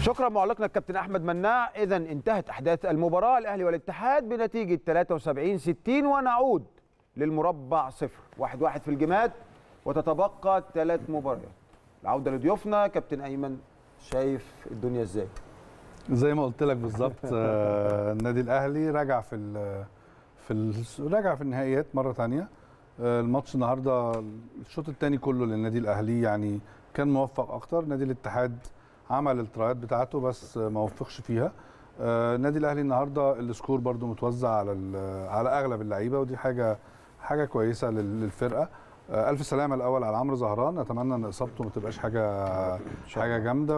شكرا معلقنا الكابتن احمد مناع اذا انتهت احداث المباراه الاهلي والاتحاد بنتيجه 73 60 ونعود للمربع صفر واحد واحد في الجماد وتتبقى ثلاث مباريات العوده لضيوفنا كابتن ايمن شايف الدنيا ازاي زي ما قلت لك بالظبط آه، النادي الاهلي رجع في ال في ال رجع في النهائيات مره ثانيه الماتش النهارده الشوط الثاني كله للنادي الاهلي يعني كان موفق اكتر نادي الاتحاد عمل الترايات بتاعته بس ما وفقش فيها آه، النادي الاهلي النهارده السكور برده متوزع على ال- على اغلب اللعيبه ودي حاجه حاجه كويسه لل- للفرقه آه، الف سلامه الاول على عمرو زهران اتمنى ان اصابته ما تبقاش حاجه حاجه جامده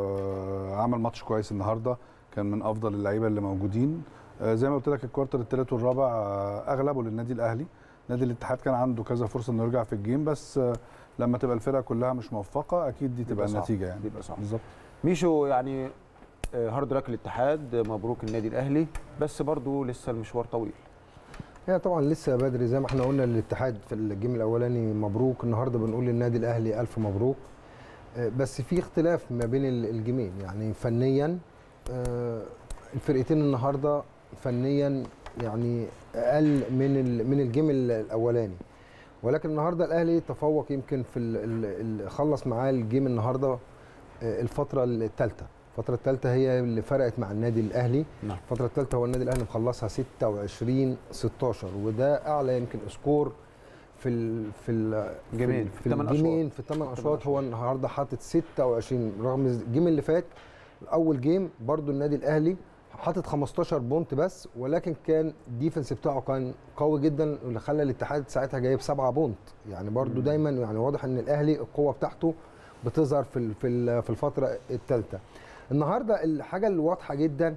وعمل ماتش كويس النهارده كان من افضل اللعيبه اللي موجودين آه، زي ما قلت لك الكوارتر الثالث والرابع آه، اغلبه للنادي الاهلي نادي الاتحاد كان عنده كذا فرصه انه يرجع في الجيم بس آه، لما تبقى الفرقه كلها مش موفقه اكيد دي تبقى بيبقى صعب. النتيجه يعني بيبقى صعب. بالظبط ميشو يعني آه، هارد لك الاتحاد آه، مبروك النادي الاهلي بس برضو لسه المشوار طويل هي طبعا لسه بدري زي ما احنا قلنا للاتحاد في الجيم الاولاني مبروك النهارده بنقول للنادي الاهلي الف مبروك آه، بس في اختلاف ما بين ال- الجيمين يعني فنيا آه، الفرقتين النهارده فنيا يعني اقل من ال- من الجيم ال- الاولاني ولكن النهارده الاهلي تفوق يمكن في ال- ال- ال- خلص معاه الجيم النهارده آه، الفتره الثالثه الفتره الثالثه هي اللي فرقت مع النادي الاهلي نعم. الفتره الثالثه هو النادي الاهلي مخلصها 26 16 وده اعلى يمكن سكور في ال في ال جيمين، في, في في الثمان الجيمين أشواط. في الثمان في اشواط هو النهارده حاطط 26 رغم الجيم اللي فات اول جيم برضو النادي الاهلي حاطط 15 بونت بس ولكن كان الديفنس بتاعه كان قوي جدا واللي خلى الاتحاد ساعتها جايب 7 بونت يعني برضو دايما يعني واضح ان الاهلي القوه بتاعته بتظهر في ال- في ال- في الفتره الثالثه النهارده الحاجه اللي واضحه جدا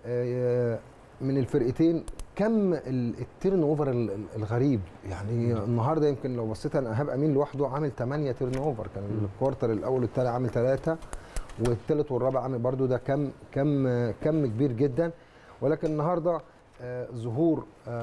آه، من الفرقتين كم ال- التيرن اوفر ال- ال- الغريب يعني النهارده يمكن لو بصيت انا ايهاب امين لوحده عامل 8 تيرن اوفر كان الكوارتر الاول والثاني عامل 3 والثالث والرابع عامل برضو ده كم كم كم كبير جدا ولكن النهارده آه، ظهور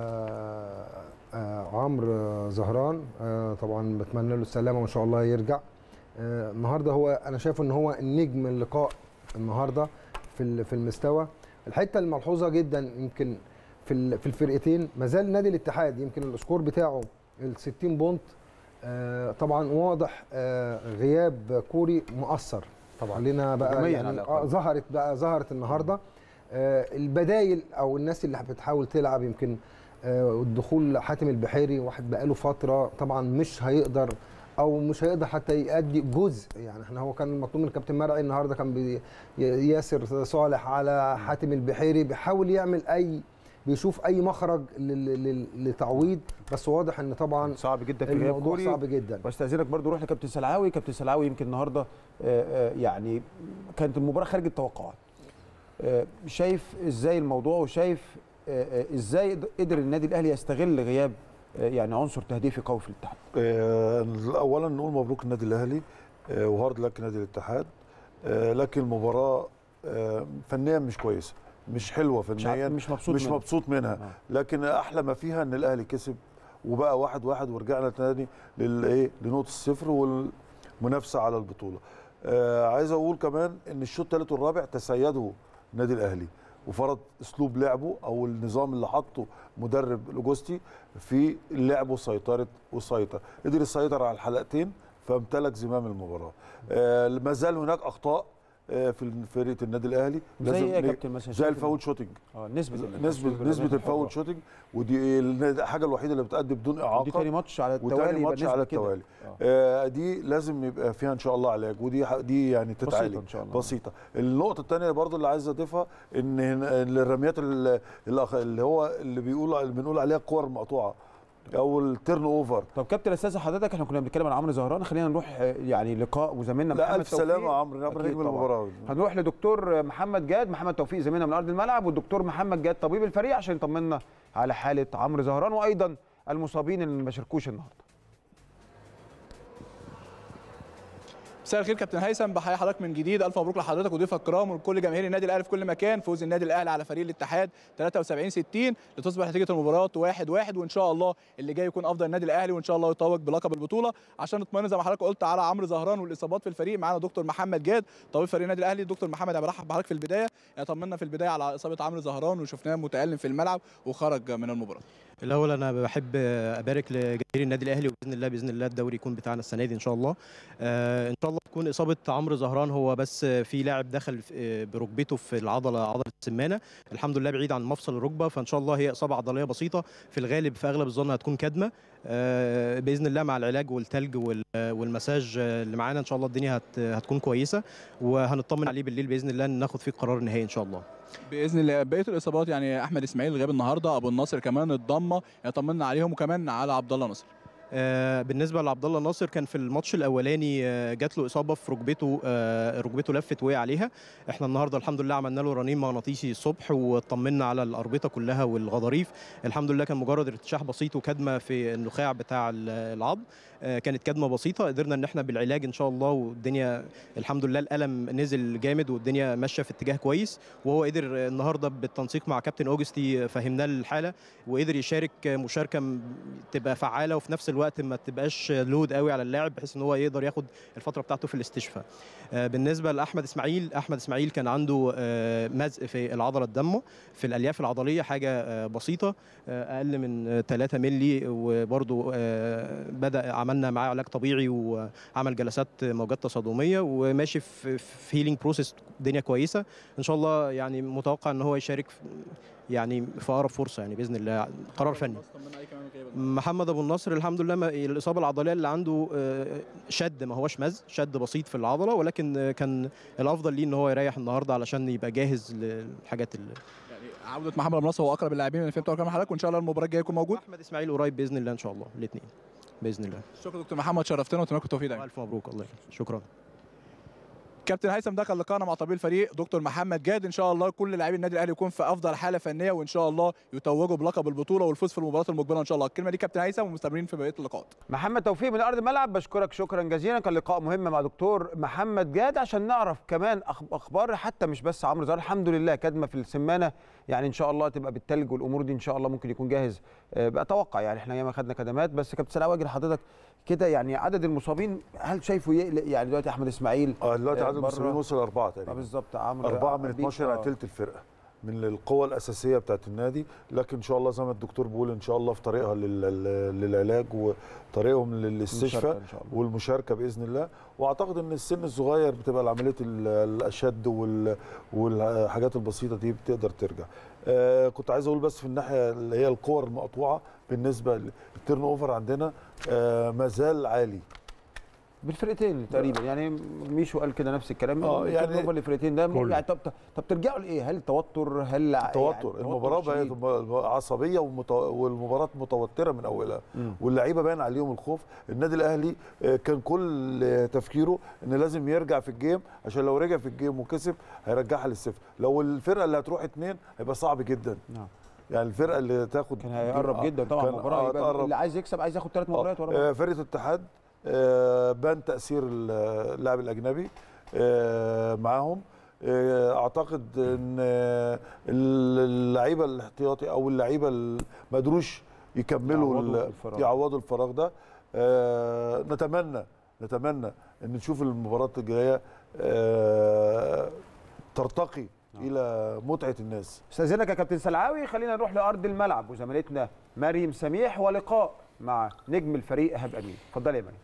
آه، آه، عمرو زهران آه، طبعا بتمنى له السلامه وان شاء الله يرجع آه، النهارده هو انا شايف ان هو النجم اللقاء النهارده في ال- في المستوى الحته الملحوظه جدا يمكن في ال- في الفرقتين ما زال نادي الاتحاد يمكن السكور بتاعه ال 60 بونت آه، طبعا واضح آه، غياب كوري مؤثر طبعا لنا بقى هجومياً يعني على آه الأقل. ظهرت بقى ظهرت النهارده آه، البدايل او الناس اللي بتحاول تلعب يمكن آه، الدخول حاتم البحيري واحد بقاله فتره طبعا مش هيقدر او مش هيقدر حتى يأدي جزء يعني احنا هو كان مطلوب من الكابتن مرعي النهارده كان بي- ي- ياسر صالح على حاتم البحيري بيحاول يعمل اي بيشوف اي مخرج لل- لل- لتعويض بس واضح ان طبعا صعب جدا في غياب الموضوع كوري صعب جدا واستاذنك برضو روح لكابتن سلعاوي كابتن سلعاوي يمكن النهارده آه، آه، يعني كانت المباراه خارج التوقعات آه، شايف ازاي الموضوع وشايف آه، آه، ازاي قدر النادي الاهلي يستغل غياب آه، يعني عنصر تهديفي قوي في الاتحاد آه، اولا نقول مبروك النادي الاهلي آه، وهارد لك نادي الاتحاد آه، لكن المباراه آه، فنيا مش كويسه مش حلوه مش عارف- فنيا مش مبسوط مش منها. مبسوط منها آه. لكن احلى ما فيها ان الاهلي كسب وبقى واحد واحد ورجعنا تاني للايه لنقطه الصفر والمنافسه على البطوله آه عايز اقول كمان ان الشوط الثالث والرابع تسيده النادي الاهلي وفرض اسلوب لعبه او النظام اللي حطه مدرب لوجوستي في اللعب وسيطره وسيطر قدر يسيطر على الحلقتين فامتلك زمام المباراه آه ما زال هناك اخطاء آه، في فرقه النادي الاهلي زي ايه يا ن- كابتن مثلا زي شايف الفاول شوتنج اه نسبه نسبه نسبه الفاول شوتنج ودي الحاجه الوحيده اللي بتأدي بدون دي اعاقه تاني ماتش على التوالي وتاني يبقى ماتش نسبة على كده. التوالي آه. آه دي لازم يبقى فيها ان شاء الله علاج ودي ح- دي يعني تتعالج إن شاء الله. بسيطه النقطه الثانيه برضو اللي عايز اضيفها ان هنا- الرميات ال- الأخ- اللي هو اللي بيقول اللي بنقول عليها الكور المقطوعه او التيرن اوفر طب كابتن استاذ حضرتك احنا كنا بنتكلم عن عمرو زهران خلينا نروح آه، يعني لقاء وزميلنا لا محمد الف توفيق. سلامه يا عمرو عمرو أكيد نجم طبعاً. المباراه هنروح لدكتور محمد جاد محمد توفيق زميلنا من ارض الملعب والدكتور محمد جاد طبيب الفريق عشان يطمنا على حاله عمرو زهران وايضا المصابين اللي ما شاركوش النهارده مساء الخير كابتن هيثم بحيي حضرتك من جديد الف مبروك لحضرتك وضيوفك الكرام ولكل جماهير النادي الاهلي في كل مكان فوز النادي الاهلي على فريق الاتحاد 73 60 لتصبح نتيجه المباراه 1 1 وان شاء الله اللي جاي يكون افضل النادي الاهلي وان شاء الله يتوج بلقب البطوله عشان نطمئن زي ما حضرتك قلت على عمرو زهران والاصابات في الفريق معانا دكتور محمد جاد طبيب فريق النادي الاهلي دكتور محمد انا برحب بحضرتك في البدايه يعني طمنا في البدايه على اصابه عمرو زهران وشفناه متالم في الملعب وخرج من المباراه الاول انا بحب ابارك لجماهير النادي الاهلي وباذن الله باذن الله الدوري يكون بتاعنا السنه دي ان شاء الله آه ان شاء الله تكون اصابه عمرو زهران هو بس في لاعب دخل في- بركبته في العضله عضله السمانه الحمد لله بعيد عن مفصل الركبه فان شاء الله هي اصابه عضليه بسيطه في الغالب في اغلب الظن هتكون كدمه آه باذن الله مع العلاج والتلج وال- والمساج اللي معانا ان شاء الله الدنيا هت هتكون كويسه وهنطمن عليه بالليل باذن الله ناخد فيه قرار نهائي ان شاء الله باذن الله بقيه الاصابات يعني احمد اسماعيل غاب النهارده ابو النصر كمان الضمه يعني طمنا عليهم وكمان على عبد الله نصر آه، بالنسبه لعبد الله ناصر كان في الماتش الاولاني آه، جات له اصابه في ركبته آه، ركبته لفت وقع عليها احنا النهارده الحمد لله عملنا له رنين مغناطيسي الصبح وطمنا على الاربطه كلها والغضاريف الحمد لله كان مجرد ارتشاح بسيط وكدمه في النخاع بتاع ال- العظم آه، كانت كدمه بسيطه قدرنا ان احنا بالعلاج ان شاء الله والدنيا الحمد لله الالم نزل جامد والدنيا ماشيه في اتجاه كويس وهو قدر آه، النهارده بالتنسيق مع كابتن اوجستي فهمناه الحاله وقدر يشارك مشاركه م- تبقى فعاله وفي نفس الوقت ما تبقاش لود قوي على اللاعب بحيث ان هو يقدر ياخد الفتره بتاعته في الاستشفاء آه، بالنسبه لاحمد اسماعيل احمد اسماعيل كان عنده آه، مزق في العضله الدمه في الالياف العضليه حاجه آه، بسيطه آه، اقل من آه، 3 مللي وبرده بدا عملنا معاه علاج طبيعي وعمل جلسات موجات تصادميه وماشي في في هيلينج بروسيس الدنيا كويسه ان شاء الله يعني متوقع ان هو يشارك في- يعني في اقرب فرصه يعني باذن الله قرار فني محمد ابو النصر الحمد لله ما الاصابه العضليه اللي عنده آه، شد ما هوش مز شد بسيط في العضله ولكن آه، كان الافضل ليه ان هو يريح النهارده علشان يبقى جاهز للحاجات اللي يعني عوده محمد ابو نصر هو اقرب اللاعبين اللي فهمت كلام حضرتك وان شاء الله المباراه الجايه يكون موجود احمد اسماعيل قريب باذن الله ان شاء الله الاثنين باذن الله شكرا دكتور محمد شرفتنا واتمنى لكم التوفيق دايما الف مبروك الله يخليك شكرا كابتن هيثم دخل لقاءنا مع طبيب الفريق دكتور محمد جاد ان شاء الله كل لاعبي النادي الاهلي يكون في افضل حاله فنيه وان شاء الله يتوجوا بلقب البطوله والفوز في المباراه المقبله ان شاء الله الكلمه دي كابتن هيثم ومستمرين في بقيه اللقاءات محمد توفيق من ارض الملعب بشكرك شكرا جزيلا كان لقاء مهم مع دكتور محمد جاد عشان نعرف كمان أخ- اخبار حتى مش بس عمرو زهر الحمد لله كدمه في السمانه يعني ان شاء الله تبقى بالتلج والامور دي ان شاء الله ممكن يكون جاهز آه، بتوقع يعني احنا ياما خدنا كدمات بس كابتن سلاوي اجي لحضرتك كده يعني عدد المصابين هل شايفه يقلق يعني دلوقتي احمد اسماعيل اه دلوقتي آه، عدد بره. المصريين وصل اربعه آه، تقريبا بالظبط عمرو أربعة من عبيد، 12 على آه. تلت الفرقة من القوة الأساسية بتاعت النادي لكن إن شاء الله زي ما الدكتور بيقول إن شاء الله في طريقها لل- للعلاج وطريقهم للاستشفاء المشاركة إن شاء الله. والمشاركة بإذن الله وأعتقد إن السن الصغير بتبقى العملية ال- الأشد وال- والحاجات البسيطة دي بتقدر ترجع آه كنت عايز أقول بس في الناحية اللي هي الكور المقطوعة بالنسبة للتيرن أوفر عندنا آه ما زال عالي بالفرقتين تقريبا يعني ميشو قال كده نفس الكلام آه، يعني- يعني الفرقتين ده كله. يعني طب طب ترجعوا لايه هل توتر هل ع- توتر يعني المباراه شديد؟ بقت عصبيه ومت- والمباراه متوتره من اولها واللعيبه باين عليهم الخوف النادي الاهلي آه، كان كل آه، تفكيره ان لازم يرجع في الجيم عشان لو رجع في الجيم وكسب هيرجعها للصفر لو الفرقه اللي هتروح اتنين هيبقى صعب جدا نعم. يعني الفرقه اللي تاخد كان هيقرب جدا طبعا كان- المباراه آه، يبقى هتقرب. اللي عايز يكسب عايز ياخد ثلاث مباريات ورا بعض آه، فرقه الاتحاد آه، بان تاثير اللاعب الاجنبي آه، معاهم آه، اعتقد ان آه، اللعيبه الاحتياطي او اللعيبه اللي ما قدروش يكملوا يعوضوا ال- الفراغ. يعوضوا الفراغ ده آه، نتمنى نتمنى ان نشوف المباراه الجايه آه، ترتقي الى متعه الناس استاذنك يا كابتن سلعاوي خلينا نروح لارض الملعب وزميلتنا مريم سميح ولقاء مع نجم الفريق ايهاب امين اتفضلي يا مريم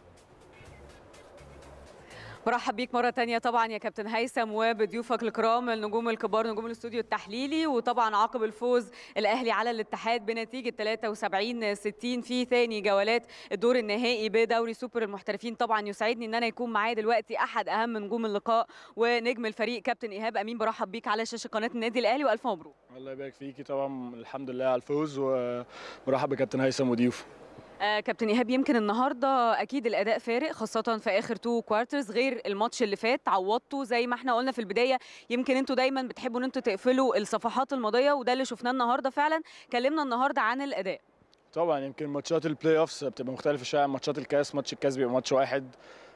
برحب بيك مرة تانية طبعا يا كابتن هيثم وبضيوفك الكرام النجوم الكبار نجوم الاستوديو التحليلي وطبعا عقب الفوز الأهلي على الاتحاد بنتيجة 73 60 في ثاني جولات الدور النهائي بدوري سوبر المحترفين طبعا يسعدني ان انا يكون معايا دلوقتي احد اهم نجوم اللقاء ونجم الفريق كابتن ايهاب امين برحب بيك على شاشة قناة النادي الاهلي والف مبروك الله يبارك فيكي طبعا الحمد لله على الفوز ومرحب بكابتن هيثم وضيوفه آه كابتن ايهاب يمكن النهارده اكيد الاداء فارق خاصه في اخر تو كوارترز غير الماتش اللي فات عوضتوا زي ما احنا قلنا في البدايه يمكن انتوا دايما بتحبوا ان انتوا تقفلوا الصفحات الماضيه وده اللي شفناه النهارده فعلا كلمنا النهارده عن الاداء طبعا يمكن ماتشات البلاي اوفس بتبقى مختلفه شويه عن ماتشات الكاس ماتش الكاس بيبقى ماتش واحد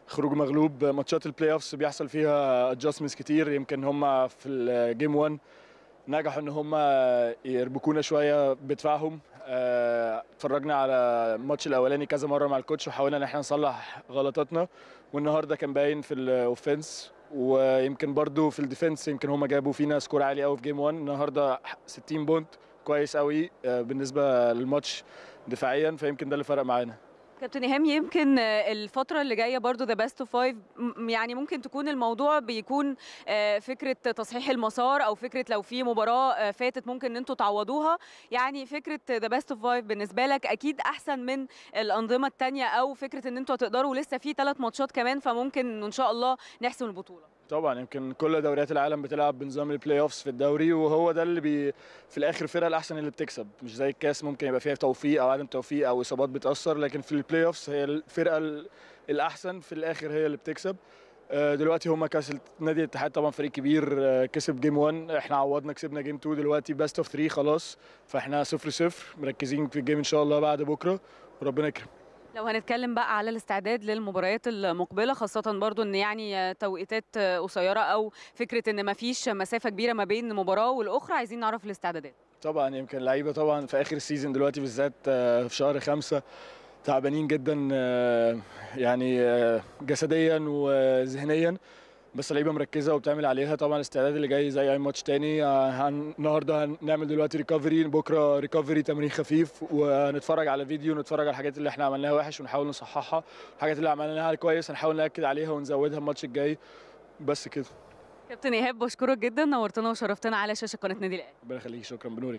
خروج مغلوب ماتشات البلاي اوفس بيحصل فيها ادجستمنتس كتير يمكن هم في الجيم 1 نجحوا ان هم يربكونا شويه بدفاعهم آه، اتفرجنا على الماتش الاولاني كذا مره مع الكوتش وحاولنا ان احنا نصلح غلطاتنا والنهارده كان باين في الاوفنس ويمكن برضو في الديفنس يمكن هم جابوا فينا سكور عالي قوي في جيم 1 النهارده 60 بونت كويس قوي آه، بالنسبه للماتش دفاعيا فيمكن ده اللي فرق معانا كابتن ايهام يمكن آه، الفتره اللي جايه برضو ذا بيست اوف فايف يعني ممكن تكون الموضوع بيكون آه، فكره تصحيح المسار او فكره لو في مباراه آه، فاتت ممكن ان انتوا تعوضوها يعني فكره ذا بيست اوف فايف بالنسبه لك اكيد احسن من الانظمه الثانيه او فكره ان انتوا هتقدروا لسه في ثلاث ماتشات كمان فممكن إنه ان شاء الله نحسم البطوله طبعا يمكن كل دوريات العالم بتلعب بنظام البلاي اوفس في الدوري وهو ده اللي بي في الاخر الفرقه الاحسن اللي بتكسب مش زي الكاس ممكن يبقى فيها توفيق او عدم توفيق او اصابات بتاثر لكن في البلاي اوفس هي الفرقه ال- الاحسن في الاخر هي اللي بتكسب آه، دلوقتي هما كاس نادي الاتحاد طبعا فريق كبير آه، كسب جيم 1 احنا عوضنا كسبنا جيم 2 دلوقتي بيست اوف 3 خلاص فاحنا 0 0 مركزين في الجيم ان شاء الله بعد بكره وربنا يكرم لو هنتكلم بقى على الاستعداد للمباريات المقبله خاصه برضو ان يعني توقيتات قصيره او فكره ان ما فيش مسافه كبيره ما بين مباراه والاخرى عايزين نعرف الاستعدادات طبعا يمكن اللعيبه طبعا في اخر السيزون دلوقتي بالذات آه، في شهر خمسة تعبانين جدا آه، يعني آه، جسديا وذهنيا بس اللعيبه مركزه وبتعمل عليها طبعا الاستعداد اللي جاي زي اي ماتش تاني آه، هن- النهارده هنعمل دلوقتي ريكفري بكره ريكفري تمرين خفيف ونتفرج على فيديو ونتفرج على الحاجات اللي احنا عملناها وحش ونحاول نصححها الحاجات اللي عملناها كويس هنحاول ناكد عليها ونزودها الماتش الجاي بس كده كابتن ايهاب بشكرك جدا نورتنا وشرفتنا على شاشه قناه نادي الاهلي ربنا يخليك شكرا بنورك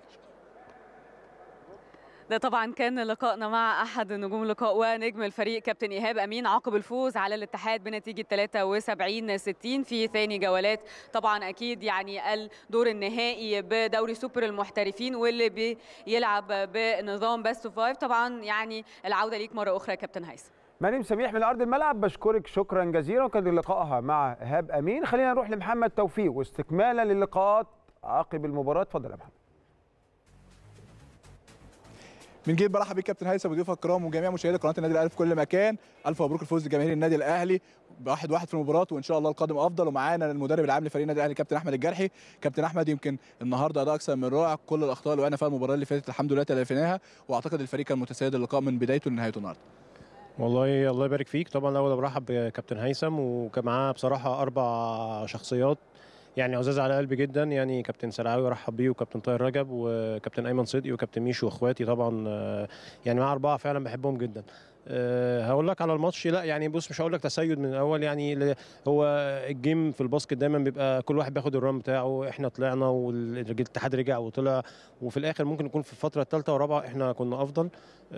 ده طبعا كان لقائنا مع احد نجوم اللقاء ونجم الفريق كابتن ايهاب امين عقب الفوز على الاتحاد بنتيجه 73 60 في ثاني جولات طبعا اكيد يعني الدور النهائي بدوري سوبر المحترفين واللي بيلعب بنظام بيست اوف فايف طبعا يعني العوده ليك مره اخرى يا كابتن هيثم مريم سميح من ارض الملعب بشكرك شكرا جزيلا وكان لقائها مع ايهاب امين خلينا نروح لمحمد توفيق واستكمالا للقاءات عقب المباراه اتفضل يا محمد من جديد برحب بيك كابتن هيثم وضيوفك الكرام وجميع مشاهدي قناه النادي الاهلي في كل مكان الف مبروك الفوز لجماهير النادي الاهلي بواحد واحد في المباراه وان شاء الله القادم افضل ومعانا المدرب العام لفريق النادي الاهلي كابتن احمد الجرحي كابتن احمد يمكن النهارده اداء اكثر من رائع كل الاخطاء اللي وقعنا فيها المباراه اللي فاتت الحمد لله تلافيناها واعتقد الفريق كان متسيد اللقاء من بدايته لنهايته النهارده والله الله يبارك فيك طبعا الاول برحب بكابتن هيثم وكان معاه بصراحه اربع شخصيات يعني عزاز على قلبي جدا يعني كابتن سلعاوي رحب بيه وكابتن طاهر رجب وكابتن ايمن صدقي وكابتن ميشو واخواتي طبعا آه، يعني معاه اربعه فعلا بحبهم جدا أه هقول لك على الماتش لا يعني بص مش هقول لك تسيد من الاول يعني ل- هو الجيم في الباسكت دايما بيبقى كل واحد بياخد الران بتاعه احنا طلعنا والاتحاد رجع وطلع وفي الاخر ممكن يكون في الفتره الثالثه والرابعه احنا كنا افضل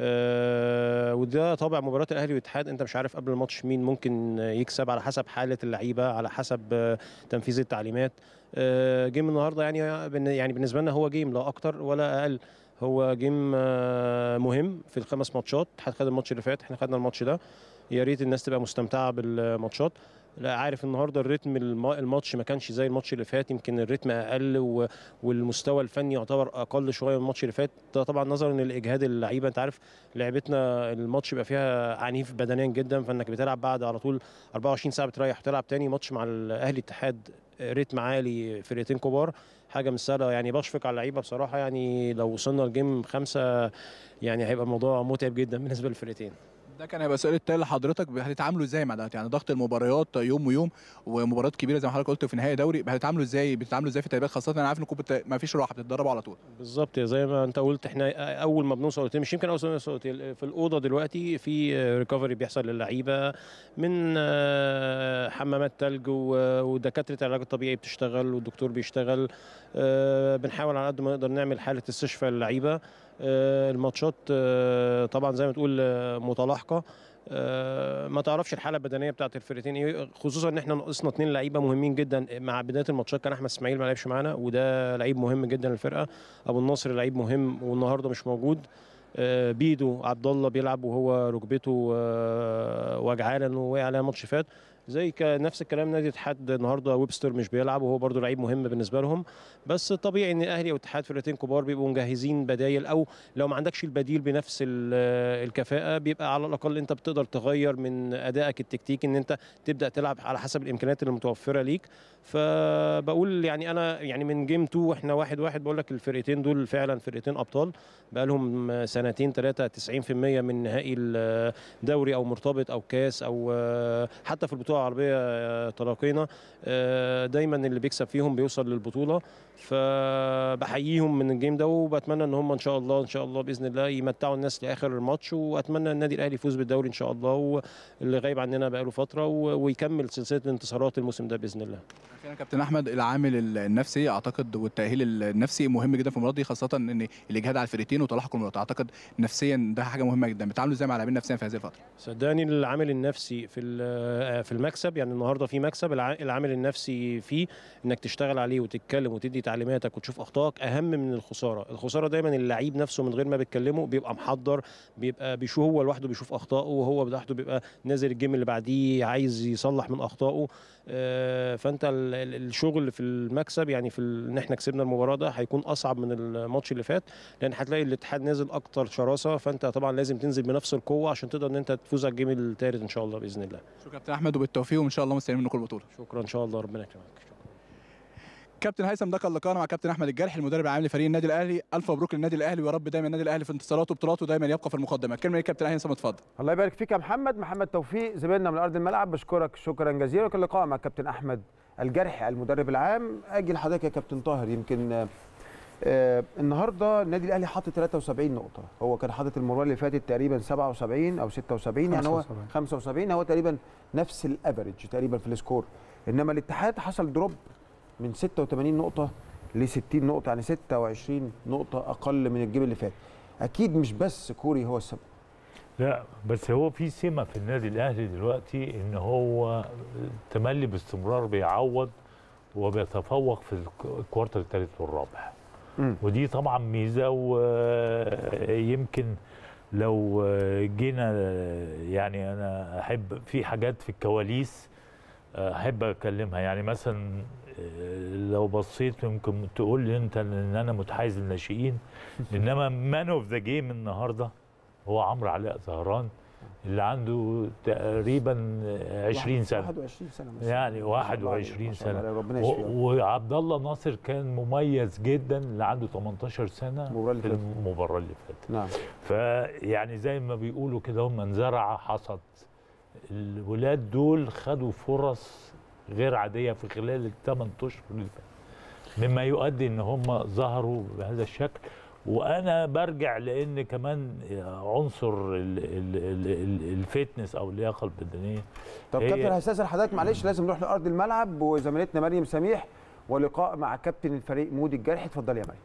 أه وده طابع مباراه الاهلي والاتحاد انت مش عارف قبل الماتش مين ممكن يكسب على حسب حاله اللعيبه على حسب آه، تنفيذ التعليمات آه، جيم النهارده يعني بن- يعني بالنسبه لنا هو جيم لا اكتر ولا اقل هو جيم آه، مهم في الخمس ماتشات الاتحاد خد الماتش اللي فات احنا خدنا الماتش ده يا ريت الناس تبقى مستمتعه بالماتشات لا عارف النهارده الريتم الم- الماتش ما كانش زي الماتش اللي فات يمكن الريتم اقل و- والمستوى الفني يعتبر اقل شويه من الماتش اللي فات ده طبعا نظرا لاجهاد اللعيبه انت عارف لعبتنا الماتش بيبقى فيها عنيف بدنيا جدا فانك بتلعب بعد على طول 24 ساعه بتريح وتلعب تاني ماتش مع الاهلي اتحاد ريتم عالي فرقتين كبار حاجه مش سهله يعني بشفق على اللعيبه بصراحه يعني لو وصلنا لجيم خمسه يعني هيبقى الموضوع متعب جدا بالنسبه للفرقتين ده كان هيبقى السؤال التالي لحضرتك هتتعاملوا ازاي مع ده يعني ضغط المباريات يوم ويوم ومباريات كبيره زي ما حضرتك قلت في نهائي دوري هتتعاملوا ازاي بتتعاملوا ازاي في التدريبات خاصه انا عارف انكم بت... ما فيش راحه بتتدربوا على طول بالظبط زي ما انت قلت احنا اول ما بنوصل اوتيل مش يمكن اول ما نوصل اوتيل في الاوضه دلوقتي في ريكفري بيحصل للعيبه من آه، حمامات تلج و- ودكاتره العلاج الطبيعي بتشتغل والدكتور بيشتغل آه، بنحاول على قد ما نقدر نعمل حاله استشفاء للعيبه آه، الماتشات آه، طبعا زي ما تقول آه، متلاحقه آه، ما تعرفش الحاله البدنيه بتاعت الفرقتين ايه خصوصا ان احنا ناقصنا اثنين لعيبه مهمين جدا مع بدايه الماتشات كان احمد اسماعيل ما لعبش معانا وده لعيب مهم جدا للفرقه ابو النصر لعيب مهم والنهارده مش موجود آه، بيدو عبد الله بيلعب وهو ركبته آه، وجعاه لانه وقع عليها ماتش فات زي ك- نفس الكلام نادي الاتحاد النهارده ويبستر مش بيلعب وهو برضو لعيب مهم بالنسبه لهم بس طبيعي ان الاهلي والاتحاد فرقتين كبار بيبقوا مجهزين بدايل او لو ما عندكش البديل بنفس ال- الكفاءه بيبقى على الاقل انت بتقدر تغير من ادائك التكتيكي ان انت تبدا تلعب على حسب الامكانيات اللي متوفره ليك فبقول يعني انا يعني من جيم 2 واحنا واحد واحد بقول لك الفرقتين دول فعلا فرقتين ابطال بقى لهم سنتين ثلاثه 90% من نهائي الدوري او مرتبط او كاس او آه، حتى في البطوله العربيه آه، تلاقينا آه، دايما اللي بيكسب فيهم بيوصل للبطوله فبحييهم من الجيم ده وبتمنى ان هم ان شاء الله ان شاء الله باذن الله يمتعوا الناس لاخر الماتش واتمنى النادي الاهلي يفوز بالدوري ان شاء الله واللي غايب عننا بقاله فتره و- ويكمل سلسله الانتصارات الموسم ده باذن الله أخيراً كابتن احمد العامل النفسي اعتقد والتاهيل النفسي مهم جدا في المباراه دي خاصه ان الاجهاد على الفرقتين وتلاحق المباراه اعتقد نفسيا ده حاجه مهمه جدا بتعاملوا ازاي مع اللاعبين نفسيا في هذه الفتره صدقني العامل النفسي في ال- في المكسب يعني النهارده في مكسب الع- العامل النفسي فيه انك تشتغل عليه وتتكلم وتدي تعليماتك وتشوف اخطائك اهم من الخساره الخساره دايما اللعيب نفسه من غير ما بيتكلمه بيبقى محضر بيبقى بيشوف هو لوحده بيشوف اخطائه وهو لوحده بيبقى نازل الجيم اللي بعديه عايز يصلح من اخطائه آه، فانت ال- ال- الشغل في المكسب يعني في ال- ان احنا كسبنا المباراه ده هيكون اصعب من الماتش اللي فات لان هتلاقي الاتحاد نازل اكتر شراسه فانت طبعا لازم تنزل بنفس القوه عشان تقدر ان انت تفوز على الجيم الثالث ان شاء الله باذن الله شكرا كابتن احمد وبالتوفيق وان شاء الله مستنيين منكم البطوله شكرا ان شاء الله ربنا يكرمك كابتن هيثم ده كان لقاءنا مع كابتن احمد الجرح المدرب العام لفريق النادي الاهلي الف مبروك للنادي الاهلي ويا رب دايما النادي الاهلي في انتصاراته وبطولاته دايما يبقى في المقدمه كلمه ايه كابتن هيثم اتفضل الله يبارك فيك يا محمد محمد توفيق زميلنا من ارض الملعب بشكرك شكرا جزيلا وكان لقاء مع كابتن احمد الجرح المدرب العام اجي لحضرتك يا كابتن طاهر يمكن آه، آه النهارده النادي الاهلي حاطط 73 نقطه هو كان حاطط المباراه اللي فاتت تقريبا 77 او 76 يعني هو 75. 75 هو تقريبا نفس الافريج تقريبا في السكور انما الاتحاد حصل دروب من 86 نقطه ل 60 نقطه يعني 26 نقطه اقل من الجيم اللي فات اكيد مش بس كوري هو السبب لا بس هو في سمه في النادي الاهلي دلوقتي ان هو تملي باستمرار بيعوض وبيتفوق في الك- الكوارتر الثالث والرابع مم. ودي طبعا ميزه ويمكن لو جينا يعني انا احب في حاجات في الكواليس احب اكلمها يعني مثلا لو بصيت ممكن تقول لي انت ان انا متحيز للناشئين انما مان اوف ذا جيم النهارده هو عمرو علاء زهران اللي عنده تقريبا 20 سنه 21 سنه مثلا يعني ما شاء الله عليه، 21 ما شاء الله سنه عليه، ربنا و- يشفيه وعبد الله ناصر كان مميز جدا اللي عنده 18 سنه المباراة اللي في فاتت. المباراه اللي فاتت نعم فيعني زي ما بيقولوا كده هم من زرع حصد الولاد دول خدوا فرص غير عاديه في خلال الثمان اشهر اللي فاتوا مما يؤدي ان هم ظهروا بهذا الشكل وانا برجع لان كمان عنصر ال- ال- ال- ال- الفتنس او اللياقه البدنيه طب هي- كابتن هستاذن حضرتك معلش لازم نروح لارض الملعب وزميلتنا مريم سميح ولقاء مع كابتن الفريق مودي الجرحي اتفضلي يا مريم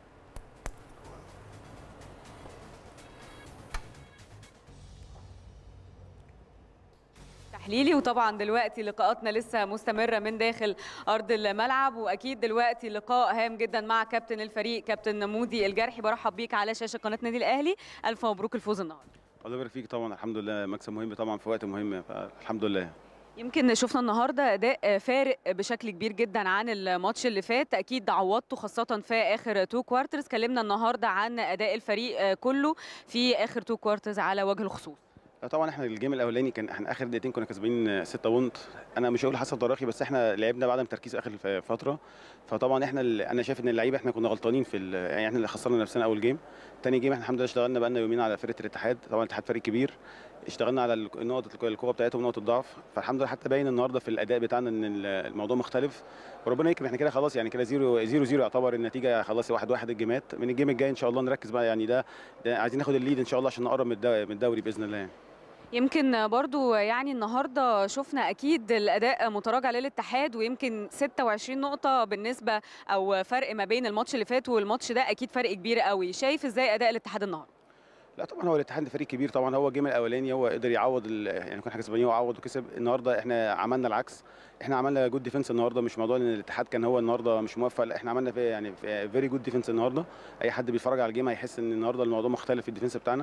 تحليلي وطبعا دلوقتي لقاءاتنا لسه مستمره من داخل ارض الملعب واكيد دلوقتي لقاء هام جدا مع كابتن الفريق كابتن مودي الجرحي برحب بيك على شاشه قناه نادي الاهلي الف مبروك الفوز النهارده الله يبارك فيك طبعا الحمد لله مكسب مهم طبعا في وقت مهم فالحمد لله يمكن شفنا النهارده اداء فارق بشكل كبير جدا عن الماتش اللي فات اكيد عوضته خاصه في اخر تو كوارترز كلمنا النهارده عن اداء الفريق كله في اخر تو كوارترز على وجه الخصوص لا طبعا احنا الجيم الاولاني كان احنا اخر دقيقتين كنا كسبانين 6 بونت انا مش هقول حسب تراخي بس احنا لعبنا بعدم تركيز اخر الف- فتره فطبعا احنا ال- انا شايف ان اللعيبه احنا كنا غلطانين في ال- يعني احنا اللي خسرنا نفسنا اول جيم تاني جيم احنا الحمد لله اشتغلنا بقالنا يومين على فرقه الاتحاد طبعا الاتحاد فريق كبير اشتغلنا على الك- النقط القوه بتاعتهم ونقط الضعف فالحمد لله حتى باين النهارده في الاداء بتاعنا ان ال- الموضوع مختلف وربنا يكرم احنا كده خلاص يعني كده 0 0 0 يعتبر النتيجه خلاص 1 1 الجيمات من الجيم الجاي ان شاء الله نركز بقى يعني ده, ده عايزين ناخد الليد ان شاء الله عشان نقرب من الدو- من الدوري باذن الله يمكن برضو يعني النهارده شفنا اكيد الاداء متراجع للاتحاد ويمكن 26 نقطه بالنسبه او فرق ما بين الماتش اللي فات والماتش ده اكيد فرق كبير قوي شايف ازاي اداء الاتحاد النهارده لا طبعا هو الاتحاد فريق كبير طبعا هو الجيم الاولاني هو قدر يعوض ال- يعني كنا كسبانين وعوض وكسب النهارده احنا عملنا العكس احنا عملنا جود ديفنس النهارده مش موضوع ان الاتحاد كان هو النهارده مش موفق لا احنا عملنا في يعني فيري جود ديفنس النهارده اي حد بيتفرج على الجيم هيحس ان النهارده الموضوع مختلف في الديفنس بتاعنا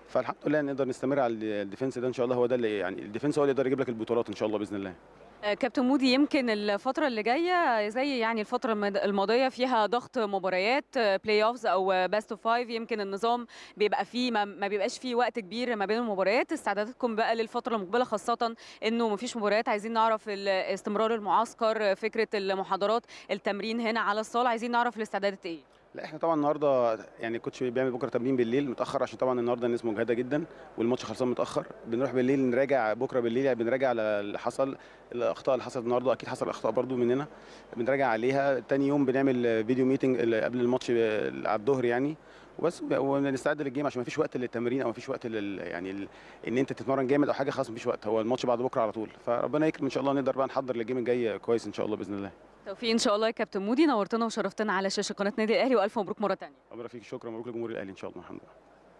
فالحمد لله نقدر نستمر على الديفنس ده ان شاء الله هو ده اللي يعني الديفنس هو اللي يقدر يجيب لك البطولات ان شاء الله باذن الله آه، كابتن مودي يمكن الفترة اللي جاية زي يعني الفترة المد- الماضية فيها ضغط مباريات بلاي اوفز او باست اوف فايف يمكن النظام بيبقى فيه ما, ما بيبقاش فيه وقت كبير ما بين المباريات استعداداتكم بقى للفترة المقبلة خاصة انه مفيش مباريات عايزين نعرف ال- استمرار المعسكر فكرة المحاضرات التمرين هنا على الصالة عايزين نعرف الاستعدادات ايه لا احنا طبعا النهارده يعني الكوتش بيعمل بكره تمرين بالليل متاخر عشان طبعا النهارده الناس مجهده جدا والماتش خلصان متاخر بنروح بالليل نراجع بكره بالليل يعني بنراجع على اللي حصل الاخطاء اللي حصلت النهارده اكيد حصل اخطاء برضو مننا بنراجع عليها تاني يوم بنعمل فيديو ميتنج قبل الماتش على الظهر يعني وبس ونستعد للجيم عشان ما فيش وقت للتمرين او ما فيش وقت لل يعني ال... ان انت تتمرن جامد او حاجه خلاص ما فيش وقت هو الماتش بعد بكره على طول فربنا يكرم ان شاء الله نقدر بقى نحضر للجيم الجاي كويس ان شاء الله باذن الله توفيق ان شاء الله يا كابتن مودي نورتنا وشرفتنا على شاشة قناة نادي الاهلي والف مبروك مرة تانية ربنا فيك شكرا مبروك لجمهور الاهلي ان شاء الله الحمد لله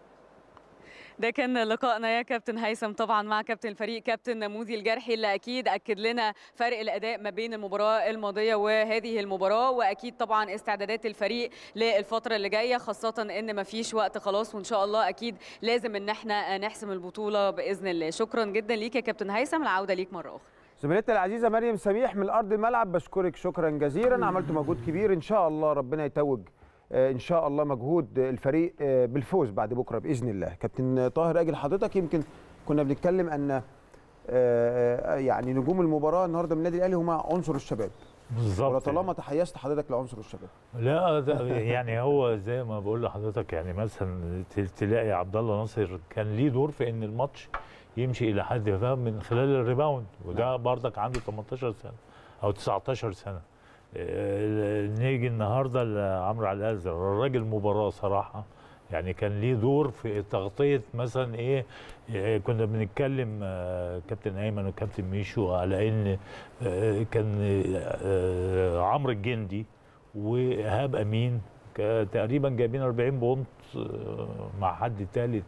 ده كان لقائنا يا كابتن هيثم طبعا مع كابتن الفريق كابتن مودي الجرحي اللي اكيد اكد لنا فرق الاداء ما بين المباراه الماضيه وهذه المباراه واكيد طبعا استعدادات الفريق للفتره اللي جايه خاصه ان ما فيش وقت خلاص وان شاء الله اكيد لازم ان احنا نحسم البطوله باذن الله شكرا جدا ليك يا كابتن هيثم العوده ليك مره اخرى زميلتنا العزيزه مريم سميح من ارض الملعب بشكرك شكرا جزيلا عملتوا مجهود كبير ان شاء الله ربنا يتوج آه، ان شاء الله مجهود الفريق آه، بالفوز بعد بكره باذن الله كابتن طاهر اجل حضرتك يمكن كنا بنتكلم ان آه، آه، يعني نجوم المباراه النهارده من النادي الاهلي هم عنصر الشباب بالظبط ولطالما تحيزت حضرتك لعنصر الشباب لا ده يعني هو زي ما بقول لحضرتك يعني مثلا ت- تلاقي عبد الله ناصر كان ليه دور في ان الماتش يمشي الى حد ما من خلال الريباوند وده برضك عنده 18 سنه او 19 سنه آه، نيجي النهارده لعمرو علي الازرق الراجل مباراه صراحه يعني كان ليه دور في تغطيه مثلا ايه آه، كنا بنتكلم آه، كابتن ايمن وكابتن ميشو على ان آه، كان آه، عمرو الجندي وايهاب امين ك- تقريبا جايبين 40 بونت آه، مع حد ثالث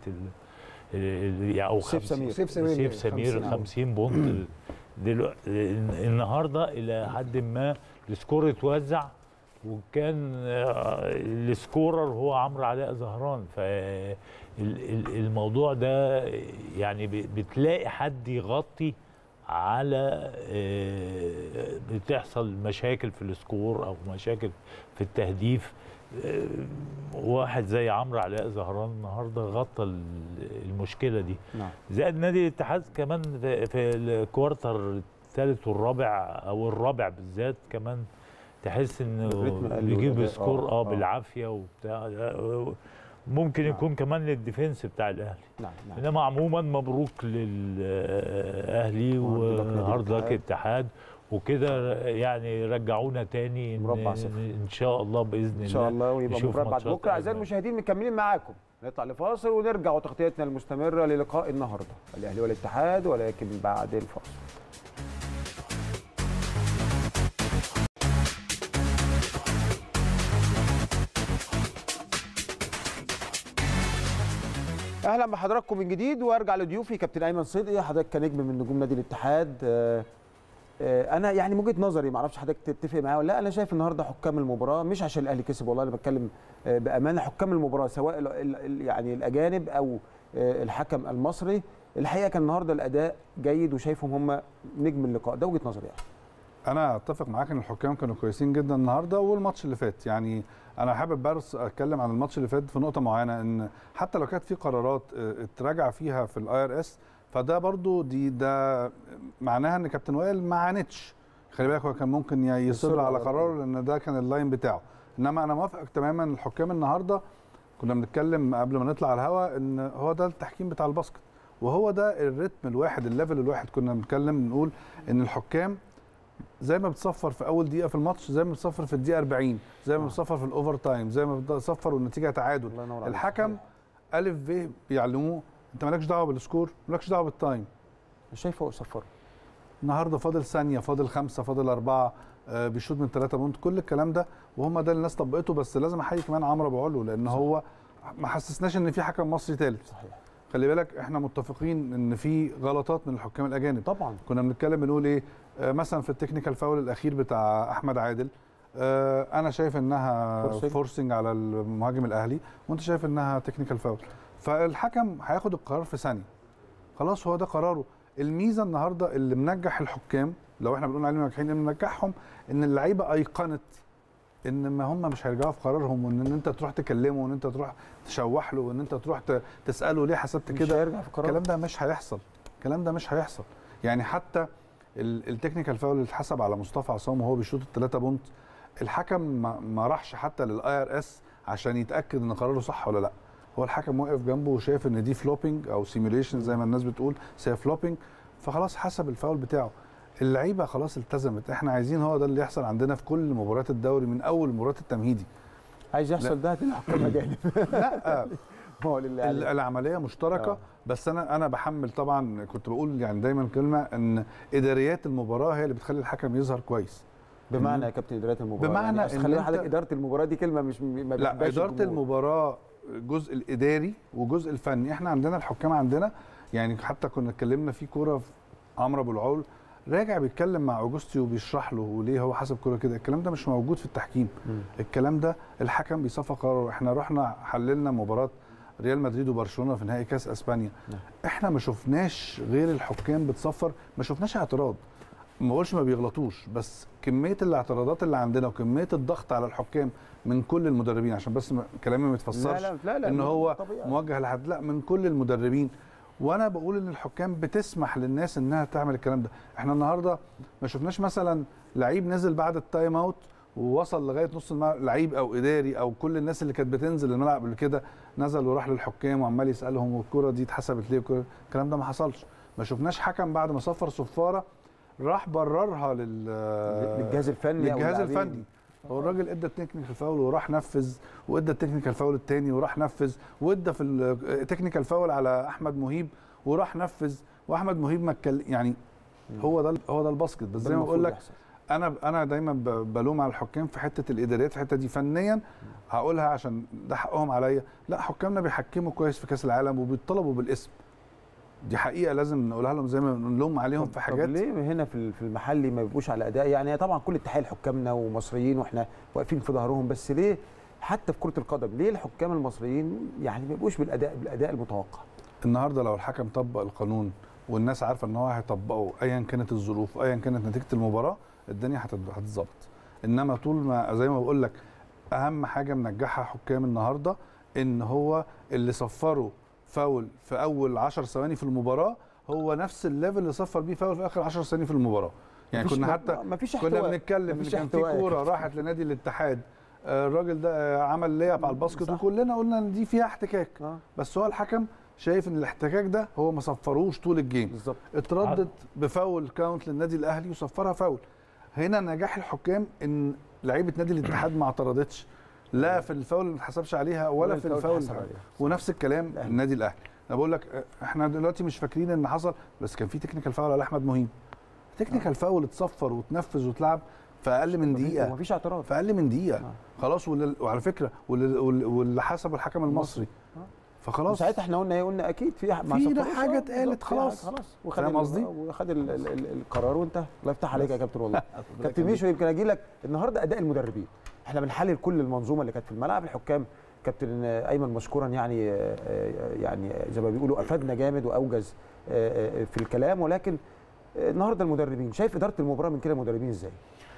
او سيف 50 سمير. سيف سمير سيف سمير 50. 50 بونت دلوقتي النهارده الى حد ما السكور اتوزع وكان آه، السكورر هو عمرو علاء زهران فالموضوع ده يعني ب- بتلاقي حد يغطي على آه، بتحصل مشاكل في السكور او مشاكل في التهديف آه، واحد زي عمرو علاء زهران النهارده غطى ال- المشكله دي نعم زائد نادي الاتحاد كمان في, في الكوارتر الثالث والرابع او الرابع بالذات كمان تحس الريتم انه قل بيجيب والأداء، سكور آه، اه آه. بالعافيه وبتاع ده، ممكن نعم. يكون كمان للديفنس بتاع الاهلي نعم نعم انما عموما مبروك للاهلي وهارد لك نادي وهارد لك الاتحاد. اتحاد وكده يعني رجعونا تاني إن- مربع صفر. ان شاء الله باذن الله ان شاء الله ويبقى نشوف مباراه بعد ماتشات بكره اعزائي أجمل. المشاهدين مكملين معاكم نطلع لفاصل ونرجع وتغطيتنا المستمره للقاء النهارده الاهلي والاتحاد ولكن بعد الفاصل اهلا بحضراتكم من جديد وارجع لضيوفي كابتن ايمن صدقي حضرتك كنجم من نجوم نادي الاتحاد آه، آه، انا يعني من وجهه نظري ما اعرفش حضرتك تتفق معايا ولا لا انا شايف النهارده حكام المباراه مش عشان الاهلي كسب والله انا بتكلم آه، بامانه حكام المباراه سواء ال- ال- ال- يعني الاجانب او آه، الحكم المصري الحقيقه كان النهارده الاداء جيد وشايفهم هم نجم اللقاء ده وجهه نظري يعني انا اتفق معاك ان الحكام كانوا كويسين جدا النهارده والماتش اللي فات يعني انا حابب بس اتكلم عن الماتش اللي فات في نقطه معينه ان حتى لو كانت في قرارات اه، اتراجع فيها في الاي ار اس فده برضو دي ده معناها ان كابتن وائل ما عاندش خلي بالك هو كان ممكن ي- يصر يصر على على قراره لان ده كان اللاين بتاعه انما انا موافقك تماما الحكام النهارده كنا بنتكلم قبل ما نطلع على الهواء ان هو ده التحكيم بتاع الباسكت وهو ده الريتم الواحد الليفل الواحد كنا بنتكلم نقول ان الحكام زي ما بتصفر في اول دقيقه في الماتش زي ما بتصفر في الدقيقه 40 زي ما آه. بتصفر في الاوفر تايم زي ما بتصفر والنتيجه تعادل الله ينور عليك الحكم الف ب بيعلموه انت مالكش دعوه بالسكور مالكش دعوه بالتايم شايفه صفر النهارده فاضل ثانيه فاضل خمسه فاضل اربعه آه بيشوط من ثلاثه بونت كل الكلام ده وهم ده اللي الناس طبقته بس لازم احيي كمان عمرو ابو علو لان هو ما حسسناش ان في حكم مصري ثالث صحيح خلي بالك احنا متفقين ان في غلطات من الحكام الاجانب طبعا كنا بنتكلم بنقول ايه آه مثلا في التكنيكال فاول الاخير بتاع احمد عادل آه انا شايف انها فورسينج. فورسنج على المهاجم الاهلي وانت شايف انها تكنيكال فاول فالحكم هياخد القرار في ثانيه خلاص هو ده قراره الميزه النهارده اللي منجح الحكام لو احنا بنقول عليهم ناجحين اللي منجحهم ان اللعيبه ايقنت ان ما هم مش هيرجعوا في قرارهم وان انت تروح تكلمه وان انت تروح تشوح له وان انت تروح ت- تساله ليه حسبت مش كده هيرجع في قراره. الكلام ده مش هيحصل الكلام ده مش هيحصل يعني حتى ال- التكنيكال فاول اللي اتحسب على مصطفى عصام وهو بيشوط الثلاثه بونت الحكم ما, ما راحش حتى للاي ار اس عشان يتاكد ان قراره صح ولا لا هو الحكم واقف جنبه وشايف ان دي فلوبينج او سيميوليشن زي ما الناس بتقول سي فلوبينج فخلاص حسب الفاول بتاعه اللعيبه خلاص التزمت احنا عايزين هو ده اللي يحصل عندنا في كل مباريات الدوري من اول المباريات التمهيدي عايز يحصل ده هتلاقي حكام اجانب لا هو لله ال- عليه. العمليه مشتركه آه. بس انا انا بحمل طبعا كنت بقول يعني دايما كلمه ان اداريات المباراه هي اللي بتخلي الحكم يظهر كويس بمعنى يا كابتن اداره المباراه بمعنى يعني أصل إن خلي أنت- حضرتك اداره المباراه دي كلمه مش ما لا بيحبهاش اداره الجمهور. المباراه الجزء الاداري وجزء الفني احنا عندنا الحكام عندنا يعني حتى كنا اتكلمنا في كوره في عمرو ابو العول راجع بيتكلم مع اوجستي وبيشرح له وليه هو حسب كوره كده الكلام ده مش موجود في التحكيم مم. الكلام ده الحكم بيصفى قراره احنا رحنا حللنا مباراه ريال مدريد وبرشلونه في نهائي كاس اسبانيا نعم. احنا ما شفناش غير الحكام بتصفر ما شفناش اعتراض ما بقولش ما بيغلطوش بس كميه الاعتراضات اللي عندنا وكميه الضغط على الحكام من كل المدربين عشان بس ما- كلامي ما يتفسرش لا لا لا لا ان هو طبيعي. موجه لحد لا من كل المدربين وانا بقول ان الحكام بتسمح للناس انها تعمل الكلام ده احنا النهارده ما شفناش مثلا لعيب نزل بعد التايم اوت ووصل لغايه نص الملعب لعيب او اداري او كل الناس اللي كانت بتنزل الملعب قبل كده نزل وراح للحكام وعمال يسالهم والكره دي اتحسبت ليه والكرة- الكلام ده ما حصلش ما شفناش حكم بعد ما صفر صفاره راح بررها لل للجهاز الفني أو للجهاز اللاعبين. الفني هو الراجل ادى التكنيكال فاول وراح نفذ وادى التكنيكال فاول الثاني وراح نفذ وادى في التكنيكال فاول على احمد مهيب وراح نفذ واحمد مهيب ما اتكلم يعني هو ده هو ده الباسكت بس ده زي ما بقول المفروض لك يحصل. انا انا دايما ب- بلوم على الحكام في حته الاداريات في الحته دي فنيا هقولها عشان ده حقهم عليا لا حكامنا بيحكموا كويس في كاس العالم وبيطلبوا بالاسم دي حقيقه لازم نقولها لهم زي ما بنلوم عليهم في طب حاجات ليه هنا في ال- في المحلي ما بيبقوش على اداء يعني طبعا كل التحيه لحكامنا ومصريين واحنا واقفين في ظهرهم بس ليه حتى في كره القدم ليه الحكام المصريين يعني ما بيبقوش بالاداء بالاداء المتوقع النهارده لو الحكم طبق القانون والناس عارفه ان هو هيطبقه ايا كانت الظروف ايا كانت نتيجه المباراه الدنيا هتت- هتتظبط انما طول ما زي ما بقول لك اهم حاجه منجحها حكام النهارده ان هو اللي صفره فاول في اول 10 ثواني في المباراه هو نفس الليفل اللي صفر بيه فاول في اخر 10 ثواني في المباراه يعني مفيش- كنا ما- حتى ما فيش كنا احتواء. بنتكلم ان مفيش كان في احتواء يا كوره كابتن. راحت لنادي الاتحاد آه، الراجل ده آه، عمل لياب على الباسكت صح. وكلنا قلنا ان دي فيها احتكاك آه. بس هو الحكم شايف ان الاحتكاك ده هو ما صفروش طول الجيم بالظبط اتردد بفاول كاونت للنادي الاهلي وصفرها فاول هنا نجاح الحكام ان لعيبه نادي الاتحاد ما اعترضتش لا في الفاول اللي ما اتحسبش عليها ولا, في الفاول اتحسب عليها. ونفس الكلام الأهلي. النادي الاهلي انا بقول لك اه، احنا دلوقتي مش فاكرين ان حصل بس كان في تكنيكال فاول على احمد مهيب تكنيكال فاول اتصفر وتنفذ وتلعب في اقل من دقيقه ومفيش اعتراض في اقل من دقيقه آه. خلاص واللي- وعلى فكره واللي, واللي- واللي حسبه الحكم المصري فخلاص وساعتها احنا قلنا ايه قلنا اكيد في ما في صفروش. حاجة آه، اتقالت بالظبط، في خلاص. حاجة خلاص وخد فاهم ال- قصدي؟ وخد ال- ال- ال- القرار وانتهى الله يفتح عليك يا كابتن والله كابتن ميشو يمكن اجي لك النهارده اداء المدربين احنا بنحلل كل المنظومه اللي كانت في الملعب الحكام كابتن ايمن مشكورا يعني آه، آه، يعني زي ما بيقولوا افادنا جامد واوجز آه، آه، في الكلام ولكن آه، النهارده المدربين شايف اداره المباراه من كده المدربين ازاي؟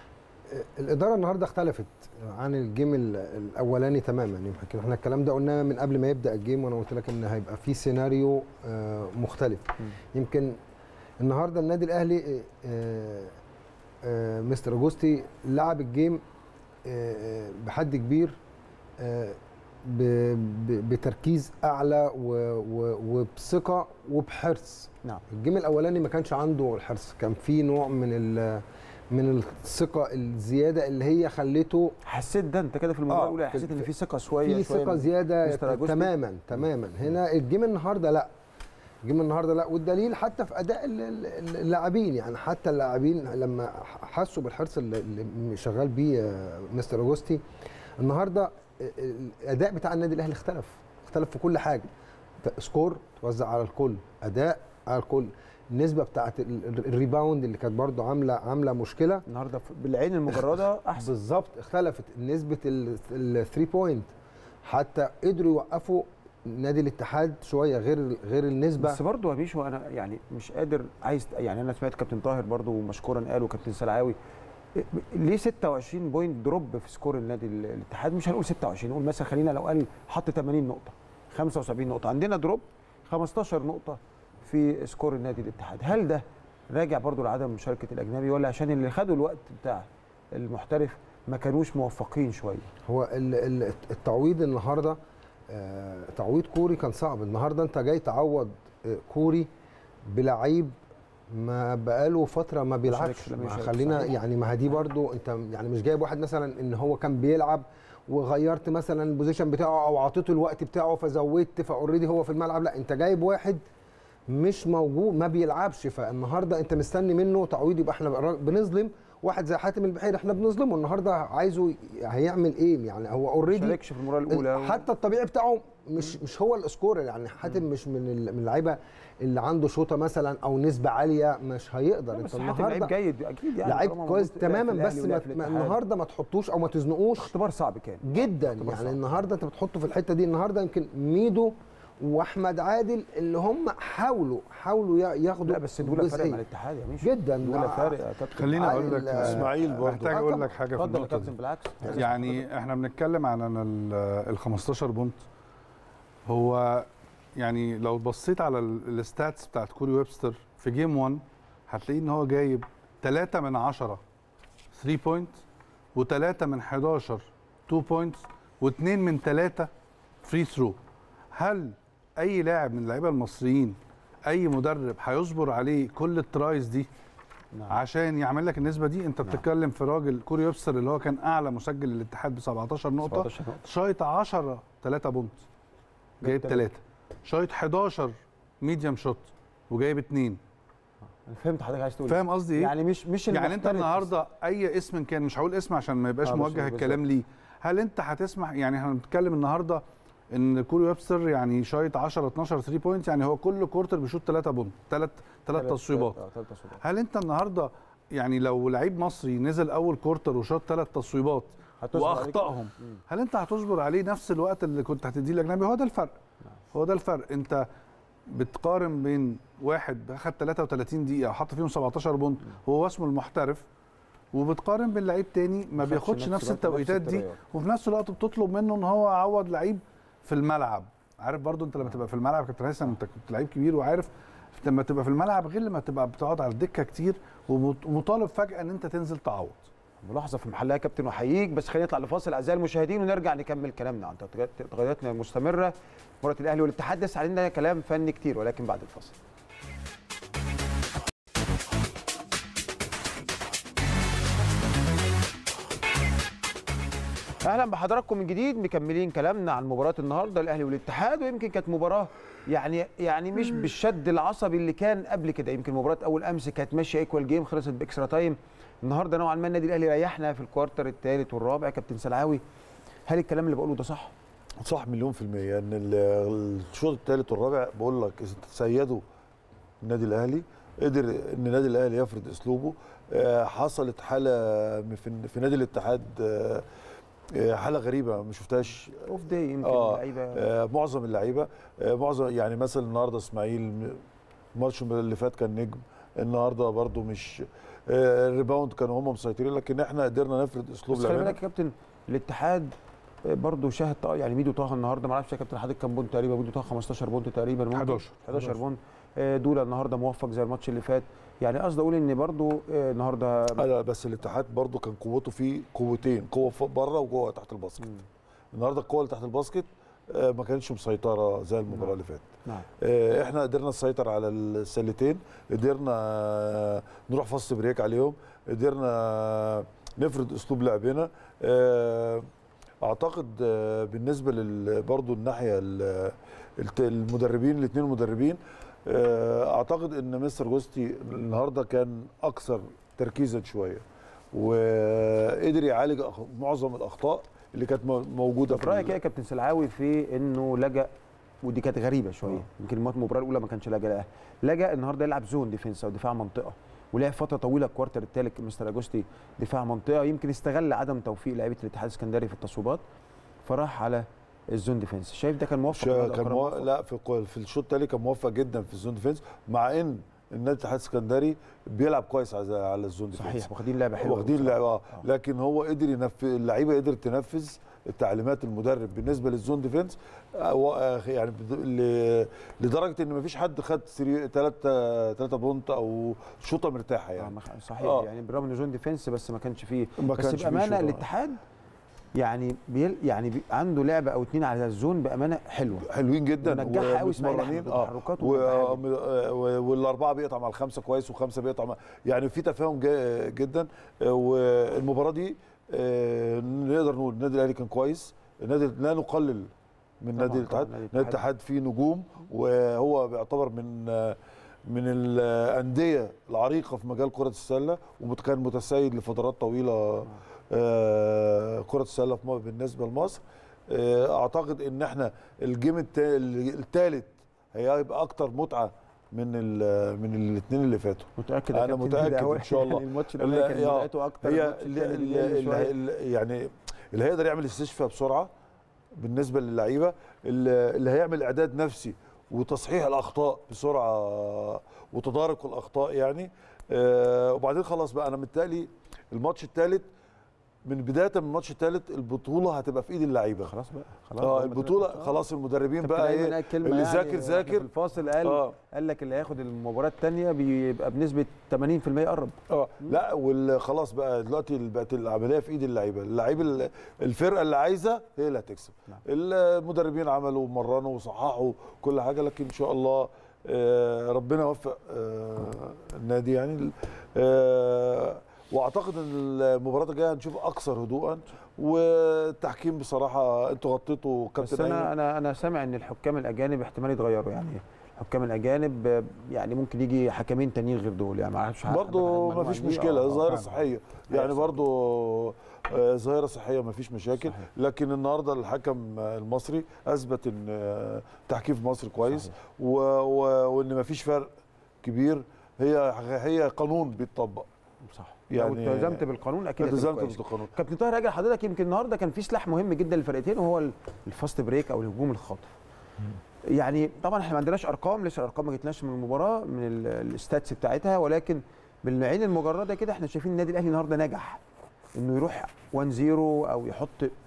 الاداره النهارده اختلفت عن الجيم ال- الاولاني تماما يمكن احنا الكلام ده قلناه من قبل ما يبدا الجيم وانا قلت لك ان هيبقى في سيناريو آه، مختلف يمكن النهارده النادي الاهلي آه، آه، مستر اجوستي لعب الجيم آه، آه، بحد كبير آه، ب- ب- بتركيز اعلى و- و- وبثقه وبحرص نعم الجيم الاولاني ما كانش عنده الحرص كان في نوع من ال من الثقه الزياده اللي هي خلته حسيت ده انت كده في المباراه آه، الاولى في- حسيت ان في- في ثقه شويه في شوية ثقه من زياده مستر أجوستي؟ تماما تماما هنا الجيم النهارده لا الجيم النهارده لا والدليل حتى في اداء ال- ال- اللاعبين يعني حتى اللاعبين لما حسوا بالحرص اللي اللي شغال بيه آه، مستر اوجوستي النهارده الاداء بتاع النادي الاهلي اختلف اختلف في كل حاجه ت- سكور توزع على الكل اداء على الكل النسبه بتاعت ال- ال- الريباوند اللي كانت برضو عامله عامله مشكله النهارده في- بالعين المجرده احسن بالظبط اختلفت نسبه الثري بوينت حتى قدروا يوقفوا نادي الاتحاد شويه غير غير النسبه بس برضه يا بيشو انا يعني مش قادر عايز يعني انا سمعت كابتن طاهر برضه مشكورا قال وكابتن سلعاوي ليه 26 بوينت دروب في سكور النادي ال- الاتحاد مش هنقول 26 نقول مثلا خلينا لو قال حط 80 نقطه 75 نقطه عندنا دروب 15 نقطه في سكور النادي الاتحاد هل ده راجع برضه لعدم مشاركه الاجنبي ولا عشان اللي خدوا الوقت بتاع المحترف ما كانوش موفقين شويه هو ال- ال- التعويض النهارده آه، تعويض كوري كان صعب النهارده انت جاي تعوض آه، كوري بلعيب ما بقاله فتره ما بيلعبش شاركش، لم ما يشارك، خلينا صحيح. يعني ما دي برضو انت يعني مش جايب واحد مثلا ان هو كان بيلعب وغيرت مثلا البوزيشن بتاعه او اعطيته الوقت بتاعه فزودت فاوريدي هو في الملعب لا انت جايب واحد مش موجود ما بيلعبش فالنهارده انت مستني منه تعويض يبقى احنا بقى- بنظلم واحد زي حاتم البحيري احنا بنظلمه النهارده عايزه هيعمل ايه يعني هو ما اوريدي شاركش في المباراه الاولى حتى الطبيعي بتاعه مش مش هو الاسكورر يعني حاتم مش من ال- من اللعيبه اللي عنده شوطه مثلا او نسبه عاليه مش هيقدر بس انت حاتم لعيب النهارده جيد اكيد يعني لعيب طالما كويس موجود، لعب في تماما الأهلي بس ولعب ما في ما- الاتحاد. النهارده ما تحطوش او ما تزنقوش اختبار صعب كان جدا اختبار يعني صعب. النهارده انت بتحطه في الحته دي النهارده يمكن ميدو واحمد عادل اللي هم حاولوا حاولوا يا- ياخدوا لا بس دول فارق جزئية. مع الاتحاد يا ميشو جدا دول ده- فارق يا كابتن خليني اقول لك ال- آه، إسماعيل برضه. محتاج آه اقول طبعا. لك حاجه في اتفضل يا النقطه كابتن دي بالعكس يعني احنا بنتكلم عن ال- ال 15 بونت هو يعني لو بصيت على ال- الستاتس بتاعت كوري ويبستر في جيم 1 هتلاقيه ان هو جايب 3 من 10 3 بوينت و3 من 11 2 بوينتس و2 من 3 فري ثرو هل اي لاعب من اللعيبه المصريين اي مدرب هيصبر عليه كل الترايز دي نعم. عشان يعمل لك النسبه دي انت بتتكلم في راجل كوري ويبستر اللي هو كان اعلى مسجل للاتحاد ب 17 نقطه 17 نقطة. شايط 10 3 بونت جايب جايب 3 شايط 11 ميديوم شوت وجايب 2 انا فهمت حضرتك عايز تقول فاهم قصدي ايه؟ يعني مش مش يعني انت المحترف النهارده اي اسم كان مش هقول اسم عشان ما يبقاش آه، بس موجه بالظبط. الكلام ليه هل انت هتسمح يعني احنا بنتكلم النهارده ان كوري ويبستر يعني شايط 10 12 3 بوينت يعني هو كل كورتر بيشوط 3 بونت 3 3 تصويبات اه ثلاث تصويبات هل انت النهارده يعني لو لعيب مصري نزل اول كورتر وشاط ثلاث تصويبات هتصبر عليك؟ واخطائهم هل انت هتصبر عليه نفس الوقت اللي كنت هتديه الاجنبي هو ده الفرق هو ده الفرق انت بتقارن بين واحد اخد 33 دقيقه وحط فيهم 17 بونت هو اسمه المحترف وبتقارن بين لعيب تاني ما خدش بياخدش نفس نفس الوقت، التوقيتات نفس دي التوقيت. وفي نفس الوقت بتطلب منه ان هو يعوض لعيب في الملعب عارف برضو انت لما تبقى في الملعب كابتن هيثم انت كنت لعيب كبير وعارف لما تبقى في الملعب غير لما تبقى بتقعد على الدكه كتير ومط- ومطالب فجاه ان انت تنزل تعوض ملاحظه في محلها يا كابتن وحييك بس خلينا نطلع لفاصل اعزائي المشاهدين ونرجع نكمل كلامنا عن تغيراتنا المستمره مباراه الاهلي والاتحاد لسه علينا كلام فني كتير ولكن بعد الفاصل اهلا بحضراتكم من جديد مكملين كلامنا عن مباراه النهارده الاهلي والاتحاد ويمكن كانت مباراه يعني يعني مش بالشد العصبي اللي كان قبل كده يمكن مباراه اول امس كانت ماشيه ايكوال جيم خلصت باكسترا تايم النهارده نوعا ما النادي الاهلي ريحنا في الكوارتر الثالث والرابع كابتن سلعاوي هل الكلام اللي بقوله ده صح؟ صح مليون في المية ان ال- الشوط الثالث والرابع بقول لك سيدوا النادي الاهلي قدر ان النادي الاهلي يفرض اسلوبه آه، حصلت حاله في في نادي الاتحاد آه، آه، حاله غريبه ما شفتهاش اوف داي يمكن آه، اللعيبه آه، معظم اللعيبه آه، معظم يعني مثلا النهارده اسماعيل الماتش اللي فات كان نجم النهارده برضو مش آه، الريباوند كانوا هم مسيطرين لكن احنا قدرنا نفرض اسلوب بس خلي لعبنا. بالك يا كابتن الاتحاد برضه شاهد طه يعني ميدو طه النهارده ما اعرفش يا كابتن حضرتك كام بونت تقريبا ميدو طه 15 بونت تقريبا ممكن. 11. 11 بونت آه، دولا النهارده موفق زي الماتش اللي فات يعني قصدي اقول ان برضه آه، النهارده لا بس الاتحاد برضو كان قوته فيه قوتين قوه فوق بره وقوه تحت الباسكت النهارده القوه اللي تحت الباسكت آه، ما كانتش مسيطره زي المباراه اللي فاتت نعم آه، احنا قدرنا نسيطر على السلتين قدرنا آه، نروح فاست بريك عليهم قدرنا آه، نفرض اسلوب لعبنا آه، اعتقد آه، بالنسبه لل برضو الناحيه ال- الت- المدربين الاثنين المدربين آه، اعتقد ان مستر جوستي النهارده كان اكثر تركيزا شويه وقدر يعالج أخ- معظم الاخطاء اللي كانت مو- موجوده طب رايك ايه يا كابتن سلعاوي في انه لجا ودي كانت غريبه شويه يمكن المات- المباراه الاولى ما كانش لجا لها لجا النهارده يلعب زون ديفنس او دفاع منطقه ولعب فتره طويله الكوارتر الثالث مستر اجوستي دفاع منطقه يمكن استغل عدم توفيق لعيبه الاتحاد السكندري في التصويبات فراح على الزون ديفense شايف ده كان موفق شا- النهاردة كان أكرم مو... موفق؟ لا في الكو- في الشوط الثاني كان موفق جدا في الزون ديفense مع ان النادي الاتحاد السكندري بيلعب كويس على على الزون ديفense صحيح واخدين لعبه حلوه واخدين بصراحة. لعبه آه. لكن هو قدر ينفذ اللعيبه قدرت تنفذ التعليمات المدرب بالنسبه للزون ديفنس آه، و- آه، يعني بد- ل- لدرجه ان مفيش حد خد 3 3 بونت او شوطه مرتاحه آه، يعني مخ- صحيح آه. يعني بالرغم انه زون ديفense بس ما كانش فيه ما بس كانش فيه بامانه شوطة. الاتحاد يعني بيل يعني بي عنده لعبه او اتنين على الزون بامانه حلوه حلوين جدا نجحها قوي اسماعيل ومتمرنين. احمد تحركاته و... متحركة. و... والاربعه بيقطع مع الخمسه كويس وخمسه بيقطع مع يعني في تفاهم جا... جدا آه، والمباراه دي آه، نقدر نقول النادي الاهلي كان كويس النادي لا نقلل من طبعاً، نادي الاتحاد طبعاً، نادي نادي الاتحاد فيه نجوم وهو بيعتبر من آه، من الانديه العريقه في مجال كره السله وكان متسيد لفترات طويله آه، كره السله في م- بالنسبه لمصر آه، اعتقد ان احنا الجيم الثالث هيبقى اكتر متعه من ال من الاثنين اللي فاتوا متاكد يا انا كابتن متاكد كده هو ان شاء الله يعني الماتش الاولاني كان لا، متعته اكتر هي الماتش اللي, التاني اللي, بيقل شوية. اللي, اللي يعني اللي هيقدر يعمل استشفاء بسرعه بالنسبه للعيبه اللي, اللي هيعمل اعداد نفسي وتصحيح الاخطاء بسرعه وتدارك الاخطاء يعني آه وبعدين خلاص بقى انا متهيألي الماتش الثالث من بدايه من الماتش الثالث البطوله هتبقى في ايد اللعيبه خلاص بقى خلاص اه بقى البطوله آه. خلاص المدربين كابتن بقى أيمن ايه قال كلمة اللي يعني ذاكر وإحنا ذاكر في الفاصل قال آه. قال لك اللي هياخد المباراه الثانيه بيبقى بنسبه 80% قرب اه لا وخلاص بقى دلوقتي بقت العمليه في ايد اللعيبه اللعيب ال- الفرقه اللي عايزه هي اللي هتكسب نعم. المدربين عملوا ومرنوا وصححوا كل حاجه لكن ان شاء الله آه، ربنا يوفق آه، النادي يعني آه، واعتقد ان المباراه الجايه هنشوف اكثر هدوءا والتحكيم بصراحه انتوا غطيتوا بس كابتن انا أيمن. انا انا سامع ان الحكام الاجانب احتمال يتغيروا يعني الحكام الاجانب آه، يعني ممكن يجي حكمين تانيين غير دول يعني ما اعرفش برضه ما فيش مشكله ظاهره صحيه يعني هيحصل. برضه آه، ظاهره صحيه ما فيش مشاكل صحيح. لكن النهارده الحكم آه، المصري اثبت ان آه، التحكيم في مصر كويس صحيح. و... و... وان ما فيش فرق كبير هي هي قانون بيتطبق صح يعني لو التزمت بالقانون اكيد هتبقى التزمت كويس. بالقانون كابتن طاهر راجع حضرتك يمكن النهارده كان في سلاح مهم جدا للفرقتين وهو ال- الفاست بريك او الهجوم الخاطف يعني طبعا احنا ما عندناش ارقام لسه الارقام ما جتناش من المباراه من ال- الستاتس بتاعتها ولكن بالعين المجرده كده احنا شايفين النادي الاهلي النهارده نجح انه يروح 1-0 او يحط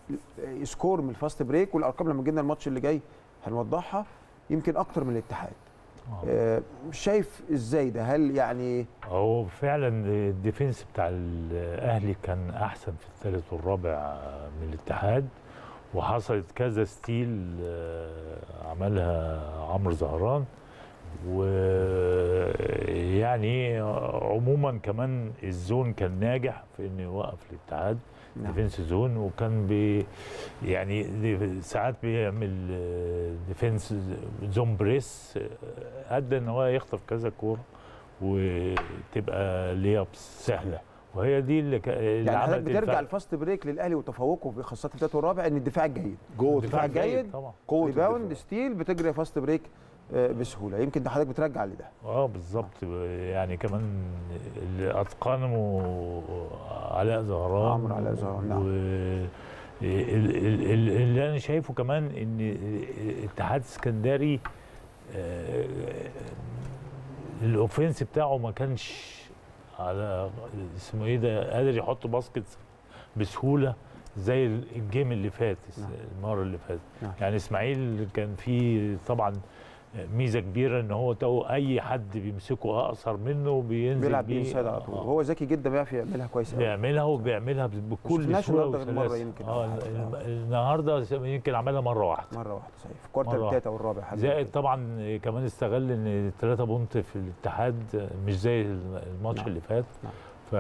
سكور من الفاست بريك والارقام لما جينا الماتش اللي جاي هنوضحها يمكن اكتر من الاتحاد آه، شايف ازاي ده هل يعني هو فعلا الديفنس بتاع الاهلي كان احسن في الثالث والرابع من الاتحاد وحصلت كذا ستيل آه، عملها عمرو زهران ويعني عموما كمان الزون كان ناجح في انه يوقف الاتحاد نعم. ديفنس زون وكان بي يعني دي- ساعات بيعمل آه، ديفنس زون بريس آه، ادى ان هو يخطف كذا كوره وتبقى ليابس سهله وهي دي اللي, ك... اللي يعني حضرتك عملت بترجع الفرق. الفاست بريك للاهلي وتفوقه في خاصه في الثالث والرابع ان الدفاع الجيد جوه الدفاع الجيد طبعا قوه ريباوند الدفاع. ستيل بتجري فاست بريك آه، بسهوله يمكن ده حضرتك بترجع لده اه بالظبط يعني كمان اللي اتقنه علاء زهران عمرو علاء زهران، نعم. و ال- ال- ال- اللي انا شايفه كمان ان الاتحاد السكندري آه، الاوفنس بتاعه ما كانش على اسمه ايه ده قادر يحط باسكت بسهوله زي الجيم اللي فات نعم. المره اللي فاتت نعم. يعني اسماعيل كان فيه طبعا ميزه كبيره ان هو تو اي حد بيمسكه اقصر منه بينزل بيلعب بيه. بيه انسايد على طول آه. وهو ذكي جدا بيعرف يعملها كويس قوي بيعملها وبيعملها بكل شفناش سهوله النهارده غير مرة وسلاسة. يمكن اه أو حاجة. الم- النهارده يمكن عملها مره واحده مره واحده صحيح في الكوارتر مرة الثالث او الرابع حاجه زائد طبعا كمان استغل ان الثلاثه بونت في الاتحاد مش زي الماتش نعم. اللي فات نعم. ف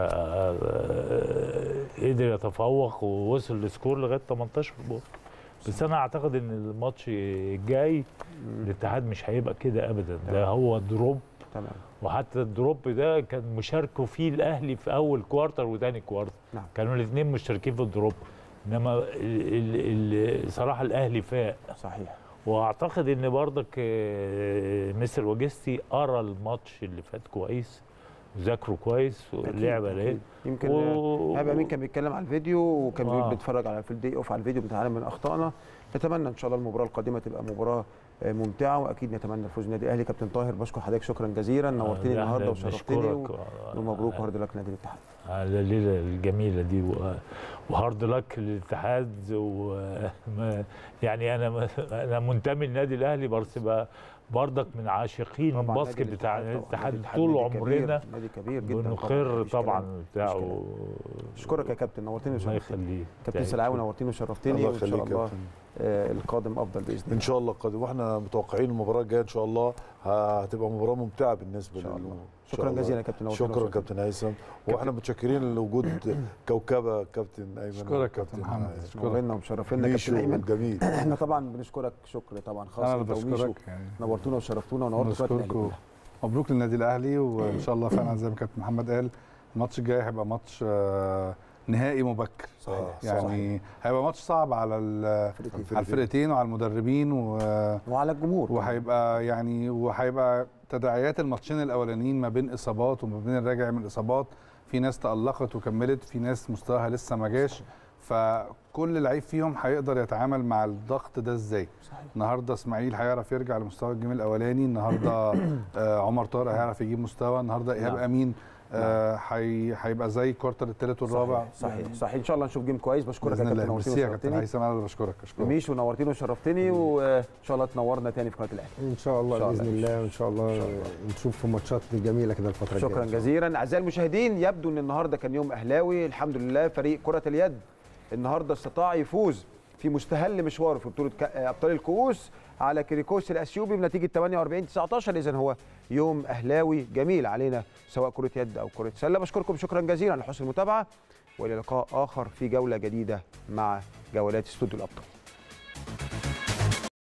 قدر يتفوق ووصل لسكور لغايه 18 بونت بس انا اعتقد ان الماتش الجاي الاتحاد مش هيبقى كده ابدا ده هو دروب تمام وحتى الدروب ده كان مشاركه فيه الاهلي في اول كوارتر وثاني كوارتر نعم. كانوا الاثنين مشتركين في الدروب انما ال- ال- ال- صراحه الاهلي فاق صحيح واعتقد ان برضك آه، مستر وجستي قرا الماتش اللي فات كويس وذاكروا كويس واللعبه أكيد، ليه أكيد. يمكن و- هيبقى مين كان بيتكلم على الفيديو وكان بيقول آه. بيتفرج على في الدي اوف على الفيديو بنتعلم من اخطائنا نتمنى ان شاء الله المباراه القادمه تبقى مباراه آه، ممتعه واكيد نتمنى فوز النادي الاهلي كابتن طاهر بشكر حضرتك شكرا جزيلا نورتني لا، النهارده إحنا وشرفتني و- بنشكرك. ومبروك وهارد لك نادي الاتحاد على الليله الجميله دي و- وهارد لك للاتحاد و ما- يعني انا انا منتمي للنادي الاهلي بس بقى برضك من عاشقين طبعاً الباسكت نادي بتاع الاتحاد الاتحاد طبعاً. طول نادي كبير، عمرنا نادي كبير جدا طبعاً، بنقر مفيش طبعا كلام، مفيش بتاعه كلام. اشكرك يا كابتن نورتني الله وشرفتني يخليك كابتن تعب. سلعاوي نورتني وشرفتني الله وان شاء يخليك يا الله كابتن. آه، القادم افضل باذن الله ان شاء الله قادم واحنا متوقعين المباراه الجايه ان شاء الله هتبقى مباراه ممتعه بالنسبه شاء لنا الله. إن شاء شكرا الله. جزيلا يا كابتن نورتنا شكرا وشرفتنا. كابتن هيثم واحنا متشكرين لوجود كوكبه كابتن ايمن اشكرك كابتن محمد اشكرك نورنا ومشرفينا ميشو كابتن ايمن جميل احنا طبعا بنشكرك شكر طبعا خاص انا اللي أنت وميشو. بشكرك يعني نورتونا وشرفتونا ونورتوا قناه الاهلي بشكركم كلها. مبروك للنادي الاهلي وان شاء الله فعلا زي ما كابتن محمد قال الماتش الجاي هيبقى ماتش آه، نهائي مبكر صحيح يعني هيبقى ماتش صعب على ال- فرقتين. على الفرقتين وعلى المدربين و وعلى الجمهور وهيبقى يعني وهيبقى تداعيات الماتشين الاولانيين ما بين اصابات وما بين الراجع من اصابات في ناس تالقت وكملت في ناس مستواها لسه ما جاش فكل لعيب فيهم هيقدر يتعامل مع الضغط ده ازاي صحيح. النهارده اسماعيل هيعرف يرجع لمستوى الجيم الاولاني النهارده آه، عمر طارق هيعرف يجيب مستوى النهارده ايهاب نعم. امين آه، هي- هيبقى زي الكوارتر الثالث والرابع صحيح صحيح, صحيح ان شاء الله نشوف جيم كويس بشكرك يا باذن كابتن الله نورتني ميرسي يا كابتن وشرفتني هيثم انا اللي بشكرك اشكرك ميشو نورتني وشرفتني وان شاء الله تنورنا تاني في قناه الاهلي ان شاء الله إن شاء باذن الله. الله وان شاء الله نشوف في ماتشات جميله كده الفتره الجايه شكرا إن شاء الله. جزيلا اعزائي المشاهدين يبدو ان النهارده كان يوم اهلاوي الحمد لله فريق كره اليد النهارده استطاع يفوز في مستهل مشواره في بطوله كا- ابطال الكؤوس على كريكوس الاثيوبي بنتيجه 48 19 اذا هو يوم اهلاوي جميل علينا سواء كره يد او كره سله بشكركم شكرا جزيلا لحسن المتابعه والى لقاء اخر في جوله جديده مع جولات استوديو الابطال